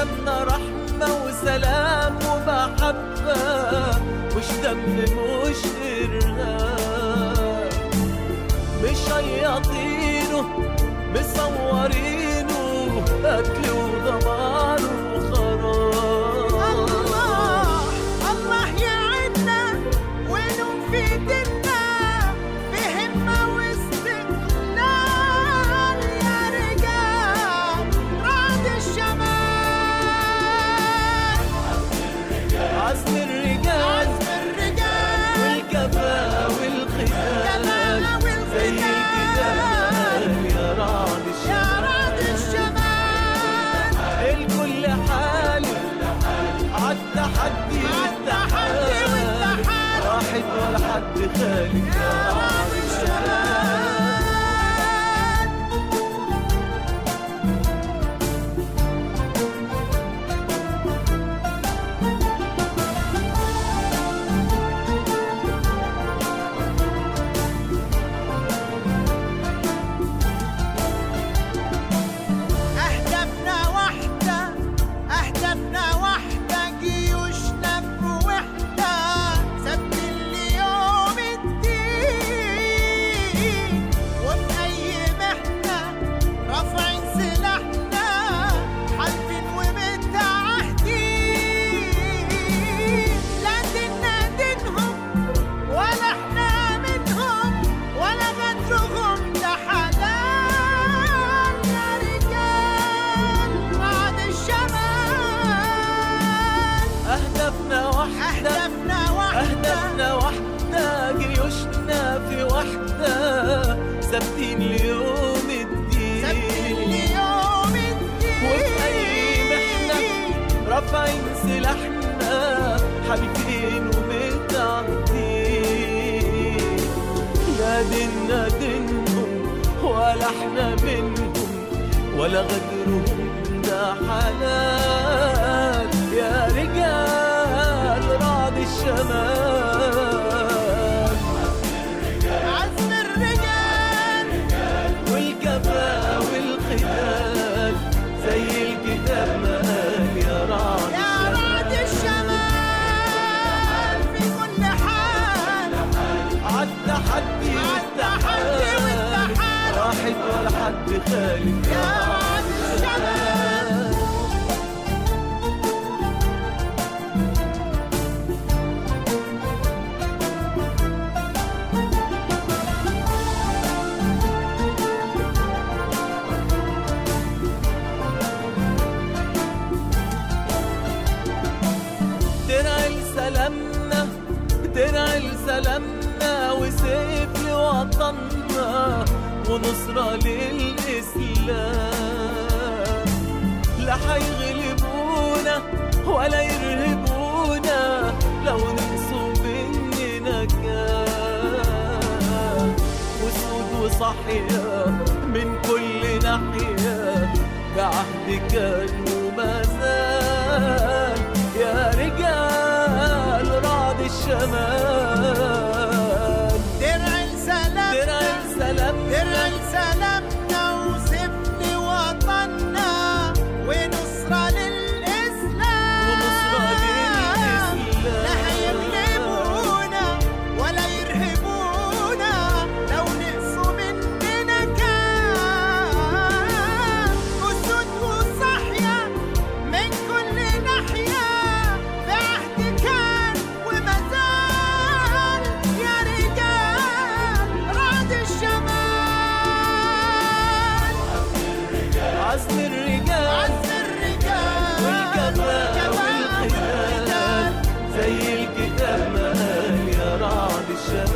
أيامنا رحمة وسلام ومحبة مش دم مش إرهاب مش شياطينه مصورينه قتل ودمار وخراب الله الله يعنا ونوم في ديننا بهمة واستقلال يا رجال رعد الشمال عزم الرجال عزم الرجال والكفاء والختال زي الجبال يا رعد يا الشمال رعد الشمال الكل حالي عالتحدي عالتحدي والتحدي. واحد ولا حد خالي يا رعد الشمال أهدافنا واحدة أهدافنا واحدة جيوشنا في وحدة سبت اليوم الدين وفي أي محنة رافعين سلاحنا حالفين ومتعهدين لا ديننا دينهم ولا احنا منهم ولا غدرهم ده حلال يا رجال بعد الشمال أهدافنا واحدة أهدافنا واحدة أهدافنا واحدة جيوشنا في وحدة ثابتين ليوم الدين سبت اليوم وفي أي محنة الدين رافعين سلاحنا حالفين ومتعدين لا ديننا دينهم ولا احنا منهم ولا غدرهم ده حلال يا رجال رعد الشمال عزم الرجال والكفاء والختال زي الكتاب ما قال يا رعد يا رعد الشمال في كل حال عالتحدي عالتحدي والتحال. واحد ولا حد خالي يا رعد الشمال درع لسلامنا درع لسلامنا وسيف لوطننا ونصرة للإسلام لا حيغلبونا ولا يرهبونا لو نقصوا مننا كان وسود وصحية من كل ناحية بعهد كان وما زال يا رجال رعد الشمال درع السلام درع السلام درع سلامنا وسفن وطننا ونصرة للإسلام ونصرة للإسلام. لا هيغلبونا ولا يرهبونا لو نقصوا مننا كان أسود وصحية من كل ناحية بعهد كان وما زال يا رجال رعد الشمال عزم الرجال عز الرجال والكفاء والختال زي الكتاب ما قال يا رعد الشمال